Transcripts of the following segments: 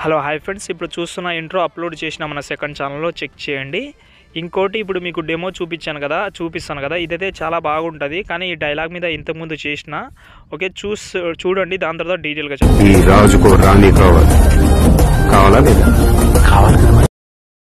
Hello hi friends ఇప్పుడు చూస్తున్న intro upload చేసిన మన సెకండ్ ఛానల్లో చెక్ చేయండి ఇంకోటి ఇప్పుడు మీకు డెమో చూపించాను కదా చూపిస్తాను కదా ఇదైతే చాలా బాగుంటుంది కానీ ఈ డైలాగ్ మీద ఇంతకుముందు చేసిన ఓకే చూస్ చూడండి దాని తర్వాత డీటెయిల్గా చెప్తాను ఈ రాజుకు రాణి కావాలి కావాలా లేదా కావాలి కదా మరి.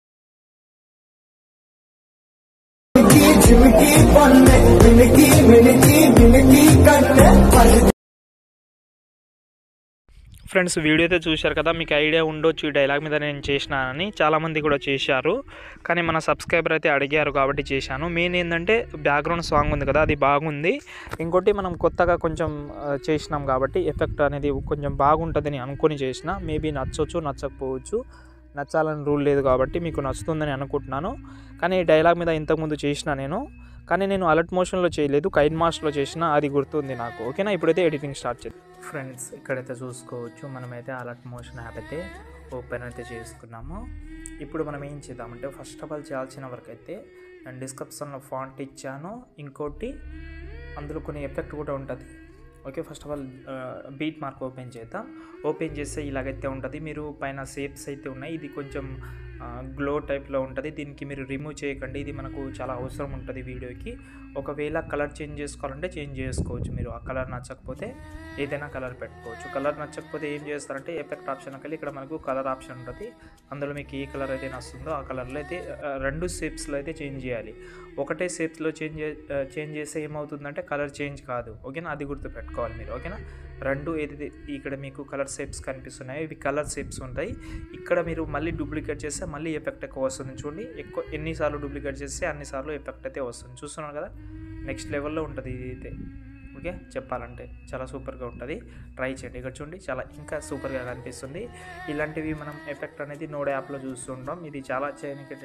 ఫ్రెండ్స్ వీడియో అయితే చూశారు కదా మీకు ఐడియా ఉండొచ్చు ఈ డైలాగ్ మీద నేను చేసినానని చాలామంది కూడా చేశారు కానీ మన సబ్స్క్రైబర్ అయితే అడిగారు కాబట్టి చేశాను మెయిన్ ఏంటంటే బ్యాక్గ్రౌండ్ సాంగ్ ఉంది కదా అది బాగుంది ఇంకోటి మనం కొత్తగా కొంచెం ఆ, చేసినాం కాబట్టి ఎఫెక్ట్ అనేది కొంచెం బాగుంటుందని అనుకొని చేసిన మేబీ నచ్చవచ్చు నచ్చకపోవచ్చు నచ్చాలని రూల్ లేదు కాబట్టి మీకు నచ్చుతుందని అనుకుంటున్నాను కానీ ఈ డైలాగ్ మీద ఇంతకుముందు చేసిన నేను కానీ నేను అలర్ట్ మోషన్లో చేయలేదు కైన్ మాస్ట్లో చేసిన అది గుర్తుంది నాకు ఓకేనా ఇప్పుడైతే ఎడిటింగ్ స్టార్ట్ చేద్దాం ఫ్రెండ్స్ ఇక్కడైతే చూసుకోవచ్చు మనమైతే అలర్ట్ మోషన్ యాప్ అయితే ఓపెన్ అయితే చేసుకున్నాము ఇప్పుడు మనం ఏం చేద్దామంటే ఫస్ట్ ఆఫ్ ఆల్ చేయాల్సిన వరకు అయితే నేను డిస్క్రిప్షన్లో ఫాంట్ ఇచ్చాను ఇంకోటి అందులో కొన్ని ఎఫెక్ట్ కూడా ఉంటుంది okay first of all beat mark open చేద్దాం ఓపెన్ చేస్తే ఇలాగైతే ఉంటుంది మీరు పైన షేప్స్ అయితే ఉన్నాయి ఇది కొంచెం గ్లో టైప్లో ఉంటుంది దీనికి మీరు రిమూవ్ చేయకండి ఇది మనకు చాలా అవసరం ఉంటుంది వీడియోకి ఒకవేళ కలర్ చేంజ్ చేసుకోవాలంటే చేంజ్ చేసుకోవచ్చు మీరు ఆ కలర్ నచ్చకపోతే ఏదైనా కలర్ పెట్టుకోవచ్చు కలర్ నచ్చకపోతే ఏం చేస్తారంటే ఎఫెక్ట్ ఆప్షన్ వెళ్ళి ఇక్కడ మనకు కలర్ ఆప్షన్ ఉంటుంది అందులో మీకు ఏ కలర్ అయితే నస్తుందో ఆ కలర్లో అయితే ఆ, రెండు షేప్స్లో అయితే చేంజ్ చేయాలి ఒకటే షేప్స్లో చేంజ్ చేంజ్ చేస్తే ఏమవుతుందంటే కలర్ చేంజ్ కాదు ఓకేనా అది గుర్తు పెట్టుకోవాలి మీరు ఓకేనా రెండు ఏదైతే ఇక్కడ మీకు కలర్ షేప్స్ కనిపిస్తున్నాయో ఇవి కలర్ షేప్స్ ఉంటాయి ఇక్కడ మీరు మళ్ళీ డూప్లికేట్ చేస్తే మళ్ళీ ఎఫెక్ట్ ఎక్కువ వస్తుంది చూడండి ఎక్కువ ఎన్నిసార్లు డూప్లికేట్ చేస్తే అన్నిసార్లు ఎఫెక్ట్ అయితే వస్తుంది చూస్తున్నారు కదా నెక్స్ట్ లెవెల్లో ఉంటుంది ఇది అయితే ఓకే చెప్పాలంటే చాలా సూపర్గా ఉంటుంది ట్రై చేయండి ఇక్కడ చూడండి చాలా ఇంకా సూపర్గా కనిపిస్తుంది ఇలాంటివి మనం ఎఫెక్ట్ అనేది నోడ్ యాప్లో చూస్తుంటాం ఇది చాలా చేయడానికి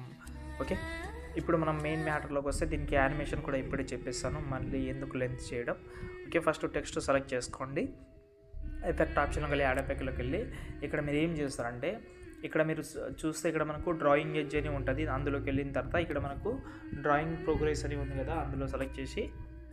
ఓకే ఇప్పుడు మనం మెయిన్ మ్యాటర్లోకి వస్తే దీనికి యానిమేషన్ కూడా ఇప్పుడే చెప్పేస్తాను మళ్ళీ ఎందుకు లెంత్ చేయడం ఓకే ఫస్ట్ టెక్స్ట్ సెలెక్ట్ చేసుకోండి ఎఫెక్ట్ ఆప్షన్లోకి వెళ్ళి యాడ్ ఎఫెక్ట్లోకి వెళ్ళి ఇక్కడ మీరు ఏం చేస్తారంటే ఇక్కడ మీరు స- చూస్తే ఇక్కడ మనకు డ్రాయింగ్ ఎడ్జ్ అని ఉంటుంది అందులోకి వెళ్ళిన తర్వాత ఇక్కడ మనకు డ్రాయింగ్ ప్రోగ్రెస్ అని ఉంది కదా అందులో సెలెక్ట్ చేసి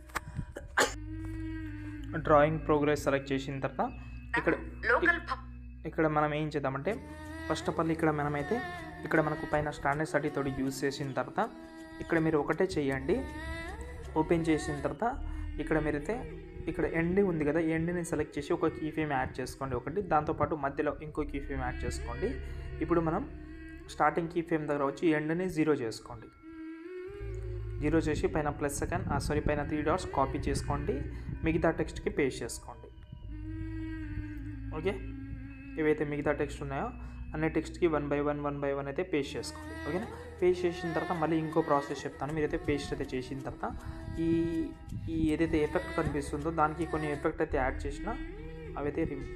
డ్రాయింగ్ ప్రోగ్రెస్ సెలెక్ట్ చేసిన తర్వాత ఇక్కడ ఇక్కడ మనం ఏం చేద్దామంటే ఫస్ట్ ఆఫ్ ఆల్ ఇక్కడ మనమైతే ఇక్కడ మనకు పైన స్టాండర్డ్ సర్టీ తోటి యూజ్ చేసిన తర్వాత ఇక్కడ మీరు ఒకటే చేయండి ఓపెన్ చేసిన తర్వాత ఇక్కడ మీరైతే ఇక్కడ ఎండ్ ఉంది కదా ఎండ్ని సెలెక్ట్ చేసి ఒక కీ ఫేమ్ యాడ్ చేసుకోండి ఒకటి దాంతోపాటు మధ్యలో ఇంకో కీ ఫేమ్ యాడ్ చేసుకోండి ఇప్పుడు మనం స్టార్టింగ్ కీ ఫేమ్ దగ్గర వచ్చి ఎండ్ని జీరో చేసుకోండి జీరో చేసి పైన ప్లస్ సెకండ్ సారీ పైన త్రీ డాట్స్ కాపీ చేసుకోండి మిగతా టెక్స్ట్కి పేస్ట్ చేసుకోండి ఓకే ఏవైతే మిగతా టెక్స్ట్ ఉన్నాయో అన్ని టెక్స్ట్కి one by one one by one అయితే పేస్ట్ చేసుకోండి ఓకేనా పేస్ట్ చేసిన తర్వాత మళ్ళీ ఇంకో ప్రాసెస్ చెప్తాను మీరైతే పేస్ట్ అయితే చేసిన తర్వాత ఈ ఈ ఏదైతే ఎఫెక్ట్ కనిపిస్తుందో దానికి కొన్ని ఎఫెక్ట్ అయితే యాడ్ చేసిన అవైతే రిమూవ్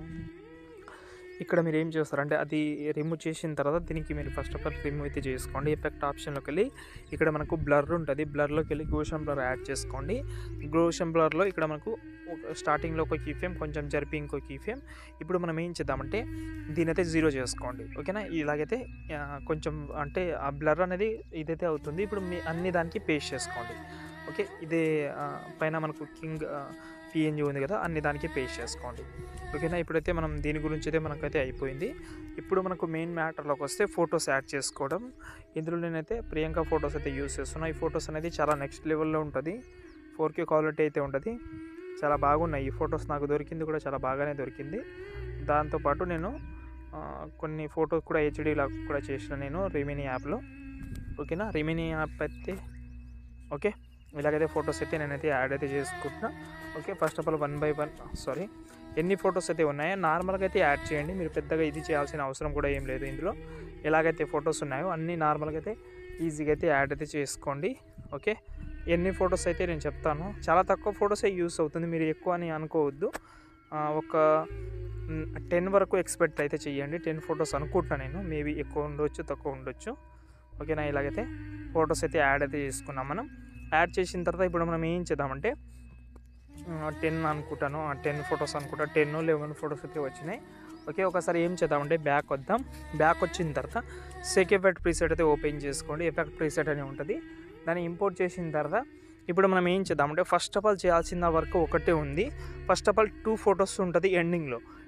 ఇక్కడ మీరు ఏం చేస్తారంటే అది రిమూవ్ చేసిన తర్వాత దీనికి మీరు ఫస్ట్ ఆఫ్ ఆల్ రిమూవ్ అయితే చేసుకోండి ఎఫెక్ట్ ఆప్షన్లోకి వెళ్ళి ఇక్కడ మనకు బ్లర్ ఉంటుంది బ్లర్లోకి వెళ్ళి గోషన్ బ్లర్ యాడ్ చేసుకోండి గోషన్ బ్లర్లో ఇక్కడ మనకు ఒక స్టార్టింగ్లో ఒక కీ ఫేమ్ కొంచెం జరిపి ఇంకో కీ ఫేమ్ ఇప్పుడు మనం ఏం చేద్దామంటే దీని అయితే జీరో చేసుకోండి ఓకేనా ఇలాగైతే ఆ, కొంచెం అంటే ఆ బ్లర్ అనేది ఇదైతే అవుతుంది ఇప్పుడు మీ అన్ని దానికి పేస్ట్ చేసుకోండి ఓకే ఇదే ఆ, పైన మనకు కింగ్ పిఎన్జి ఉంది కదా అన్ని దానికి పేస్ట్ చేసుకోండి ఓకేనా ఇప్పుడైతే మనం దీని గురించి అయితే మనకైతే అయిపోయింది ఇప్పుడు మనకు మెయిన్ మ్యాటర్లోకి వస్తే ఫొటోస్ యాడ్ చేసుకోవడం ఇందులో నేనైతే ప్రియాంక ఫొటోస్ అయితే యూస్ చేస్తున్నా ఈ ఫొటోస్ అనేది చాలా నెక్స్ట్ లెవెల్లో ఉంటుంది ఫోర్ కే క్వాలిటీ అయితే ఉంటుంది చాలా బాగున్నాయి ఈ ఫొటోస్ నాకు దొరికింది కూడా చాలా బాగానే దొరికింది దాంతోపాటు నేను ఆ, కొన్ని ఫొటోస్ కూడా హెచ్డీ లాగా కూడా చేసిన నేను రిమినీ యాప్లో ఓకేనా రిమినీ యాప్ అయితే ఓకే ఇలాగైతే ఫొటోస్ అయితే నేనైతే యాడ్ అయితే చేసుకుంటున్నా okay first of all one by one sorry ఎన్ని ఫొటోస్ అయితే ఉన్నాయో నార్మల్గా అయితే యాడ్ చేయండి మీరు పెద్దగా ఇది చేయాల్సిన అవసరం కూడా ఏం లేదు ఇందులో ఎలాగైతే ఫొటోస్ ఉన్నాయో అన్ని నార్మల్గా అయితే ఈజీగా అయితే యాడ్ అయితే చేసుకోండి ఓకే ఎన్ని ఫొటోస్ అయితే నేను చెప్తాను చాలా తక్కువ ఫొటోసే యూస్ అవుతుంది మీరు ఎక్కువ అని అనుకోవద్దు ఆ, ఒక టెన్ వరకు ఎక్స్పెక్ట్ అయితే చేయండి టెన్ ఫొటోస్ అనుకుంటున్నాను నేను మేబీ ఎక్కువ ఉండొచ్చు తక్కువ ఉండొచ్చు ఓకేనా ఇలాగైతే ఫొటోస్ అయితే యాడ్ అయితే చేసుకున్నాం మనం యాడ్ చేసిన తర్వాత ఇప్పుడు మనం ఏం చేద్దామంటే టెన్ అనుకుంటాను టెన్ ఫొటోస్ అనుకుంటా టెన్ లెవెన్ ఫొటోస్ అయితే వచ్చినాయి ఓకే ఒకసారి ఏం చేద్దామంటే బ్యాక్ వద్దాం బ్యాక్ వచ్చిన తర్వాత సెక్ ఎఫెక్ట్ ప్రీసెట్ అయితే ఓపెన్ చేసుకోండి ఎఫెక్ట్ ప్రీసెట్ అని ఉంటుంది దాన్ని ఇంపోర్ట్ చేసిన తర్వాత ఇప్పుడు మనం ఏం చేద్దామంటే ఫస్ట్ ఆఫ్ ఆల్ చేయాల్సిన వర్క్ ఒకటే ఉంది first of all two photos ఉంటుంది ఎండింగ్లో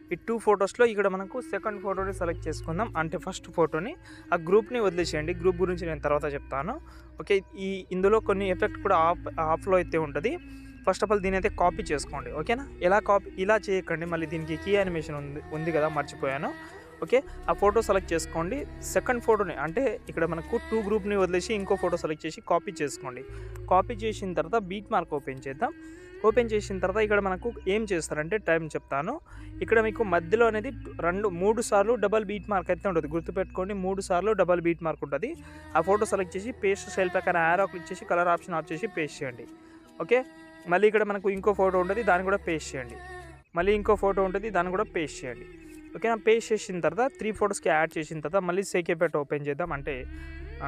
ఈ టూ ఫొటోస్లో ఇక్కడ మనకు సెకండ్ ఫోటోని సెలెక్ట్ చేసుకుందాం అంటే ఫస్ట్ ఫోటోని ఆ గ్రూప్ని వదిలేసేయండి గ్రూప్ గురించి నేను తర్వాత చెప్తాను ఓకే ఈ ఇందులో కొన్ని ఎఫెక్ట్ కూడా ఆఫ్ ఆఫ్లో అయితే ఉంటుంది ఫస్ట్ ఆఫ్ ఆల్ దీని అయితే కాపీ చేసుకోండి ఓకేనా ఎలా కాపీ ఇలా చేయకండి మళ్ళీ దీనికి కీ యానిమేషన్ ఉంది ఉంది కదా మర్చిపోయాను ఓకే ఆ ఫోటో సెలెక్ట్ చేసుకోండి సెకండ్ ఫోటోని అంటే ఇక్కడ మనకు టూ గ్రూప్ని వదిలేసి ఇంకో ఫోటో సెలెక్ట్ చేసి కాపీ చేసుకోండి కాపీ చేసిన తర్వాత బీట్ మార్క్ ఓపెన్ చేద్దాం ఓపెన్ చేసిన తర్వాత ఇక్కడ మనకు ఏం చేస్తారంటే టైం చెప్తాను ఇక్కడ మీకు మధ్యలో అనేది రెండు మూడు సార్లు డబల్ బీట్ మార్క్ అయితే ఉంటుంది గుర్తుపెట్టుకోండి మూడు సార్లు డబల్ బీట్ మార్క్ ఉంటుంది ఆ ఫోటో సెలెక్ట్ చేసి పేస్ట్ సెల్ ప్రకారం యారో క్లిక్ చేసి కలర్ ఆప్షన్ ఆఫ్ చేసి పేస్ట్ చేయండి ఓకే మళ్ళీ ఇక్కడ మనకు ఇంకో ఫోటో ఉంటుంది దాన్ని కూడా పేస్ట్ చేయండి మళ్ళీ ఇంకో ఫోటో ఉంటుంది దాన్ని కూడా పేస్ట్ చేయండి ఓకేనా పేస్ట్ చేసిన తర్వాత త్రీ ఫోటోస్కి యాడ్ చేసిన తర్వాత మళ్ళీ సేకేపేట్ ఓపెన్ చేద్దాం అంటే ఆ,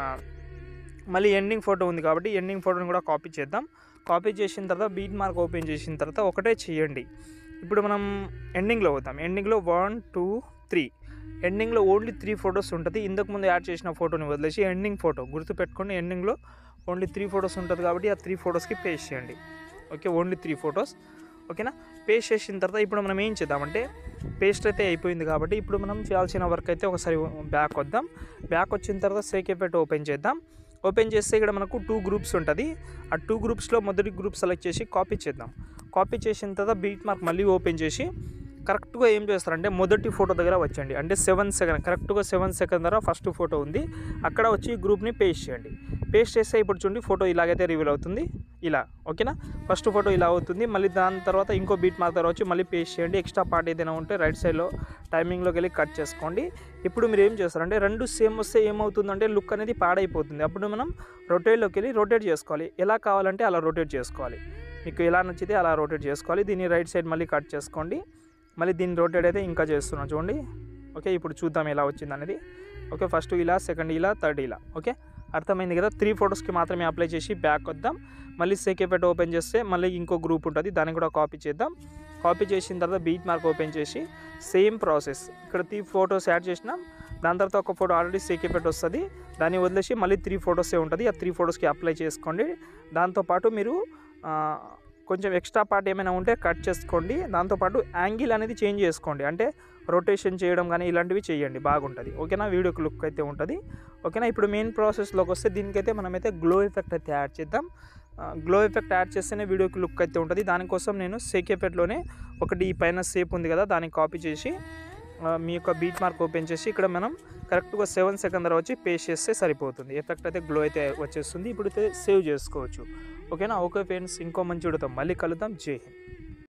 మళ్ళీ ఎండింగ్ ఫోటో ఉంది కాబట్టి ఎండింగ్ ఫోటోని కూడా కాపీ చేద్దాం కాపీ చేసిన తర్వాత బీట్ మార్క్ ఓపెన్ చేసిన తర్వాత ఒకటే చేయండి ఇప్పుడు మనం ఎండింగ్లో పోతాం ఎండింగ్లో వన్ టూ త్రీ ఎండింగ్లో ఓన్లీ త్రీ ఫొటోస్ ఉంటుంది ఇంతకు ముందు యాడ్ చేసిన ఫోటోని వదిలేసి ఎండింగ్ ఫోటో గుర్తుపెట్టుకోండి ఎండింగ్లో ఓన్లీ త్రీ ఫొటోస్ ఉంటుంది కాబట్టి ఆ త్రీ ఫొటోస్కి పేస్ట్ చేయండి ఓకే ఓన్లీ త్రీ ఫొటోస్ ఓకేనా పేస్ట్ చేసిన తర్వాత ఇప్పుడు మనం ఏం చేద్దామంటే పేస్ట్ అయితే అయిపోయింది కాబట్టి ఇప్పుడు మనం చేయాల్సిన వర్క్ అయితే ఒకసారి బ్యాక్ వద్దాం బ్యాక్ వచ్చిన తర్వాత సేకేపేట్ ఓపెన్ చేద్దాం ఓపెన్ చేస్తే ఇక్కడ మనకు టూ గ్రూప్స్ ఉంటుంది ఆ టూ గ్రూప్స్లో మొదటి గ్రూప్ సెలెక్ట్ చేసి కాపీ చేద్దాం కాపీ చేసిన తర్వాత బీట్ మార్క్ మళ్ళీ ఓపెన్ చేసి కరెక్ట్గా ఏం చేస్తారంటే మొదటి ఫోటో దగ్గర వచ్చండి అంటే సెవెన్ సెకండ్ కరెక్ట్గా సెవెన్ సెకండ్ దగ్గర ఫస్ట్ ఫోటో ఉంది అక్కడ వచ్చి గ్రూప్ని పేస్ట్ చేయండి పేస్ట్ చేస్తే ఇప్పుడు చూడండి ఫోటో ఇలాగైతే రివీల్ అవుతుంది ఇలా ఓకేనా ఫస్ట్ ఫోటో ఇలా అవుతుంది మళ్ళీ దాని తర్వాత ఇంకో బీట్ మార్క్ తర్వాత వచ్చి మళ్ళీ పేస్ట్ చేయండి ఎక్స్ట్రా పార్ట్ ఏదైనా ఉంటే రైట్ సైడ్లో టైమింగ్లోకి వెళ్ళి కట్ చేసుకోండి ఇప్పుడు మీరు ఏం చేస్తారంటే రెండు సేమ్ వస్తే ఏమవుతుందంటే లుక్ అనేది పాడైపోతుంది అప్పుడు మనం రొటేట్లోకి వెళ్ళి రొటేట్ చేసుకోవాలి ఎలా కావాలంటే అలా రొటేట్ చేసుకోవాలి మీకు ఎలా నచ్చితే అలా రొటేట్ చేసుకోవాలి దీన్ని రైట్ సైడ్ మళ్ళీ కట్ చేసుకోండి మళ్ళీ దీన్ని రొటేట్ అయితే ఇంకా చేస్తున్నాం చూడండి ఓకే ఇప్పుడు చూద్దాం ఎలా వచ్చింది అనేది ఓకే ఫస్ట్ ఇలా సెకండ్ ఇలా థర్డ్ ఇలా ఓకే అర్థమైంది కదా త్రీ ఫొటోస్కి మాత్రమే అప్లై చేసి బ్యాక్ వద్దాం మళ్ళీ సెకేపెట్ ఓపెన్ చేస్తే మళ్ళీ ఇంకో గ్రూప్ ఉంటుంది దాన్ని కూడా కాపీ చేద్దాం కాపీ చేసిన తర్వాత బీట్ మార్క్ ఓపెన్ చేసి సేమ్ ప్రాసెస్ ఇక్కడ త్రీ ఫొటోస్ యాడ్ చేసినాం దాని తర్వాత ఒక ఫోటో ఆల్రెడీ సేకేపెట్ వస్తుంది దాన్ని వదిలేసి మళ్ళీ త్రీ ఫొటోసే ఉంటుంది ఆ త్రీ ఫొటోస్కి అప్లై చేసుకోండి దాంతోపాటు మీరు ఆ, కొంచెం ఎక్స్ట్రా పార్ట్ ఏమైనా ఉంటే కట్ చేసుకోండి దాంతోపాటు యాంగిల్ అనేది చేంజ్ చేసుకోండి అంటే రొటేషన్ చేయడం కానీ ఇలాంటివి చేయండి బాగుంటుంది ఓకేనా వీడియోకి లుక్ అయితే ఉంటుంది ఓకేనా ఇప్పుడు మెయిన్ ప్రాసెస్లోకి వస్తే దీనికైతే మనమైతే గ్లో ఎఫెక్ట్ అయితే యాడ్ చేద్దాం గ్లో ఎఫెక్ట్ యాడ్ చేస్తేనే వీడియోకి లుక్ అయితే ఉంటుంది దానికోసం నేను సేకేపెట్లోనే ఒకటి ఈ పైన సేప్ ఉంది కదా దాన్ని కాపీ చేసి ఆ, మీ యొక్క బీట్ మార్క్ ఓపెన్ చేసి ఇక్కడ మనం కరెక్ట్గా సెవెన్ సెకండ్ తర్వాత వచ్చి పేస్ట్ చేస్తే సరిపోతుంది ఎఫెక్ట్ అయితే గ్లో అయితే వచ్చేస్తుంది ఇప్పుడు అయితే సేవ్ చేసుకోవచ్చు ఓకేనా ఓకే ఫ్రెండ్స్ ఇంకో మంచి ఉడతాం మళ్ళీ కలుద్దాం జై హింద్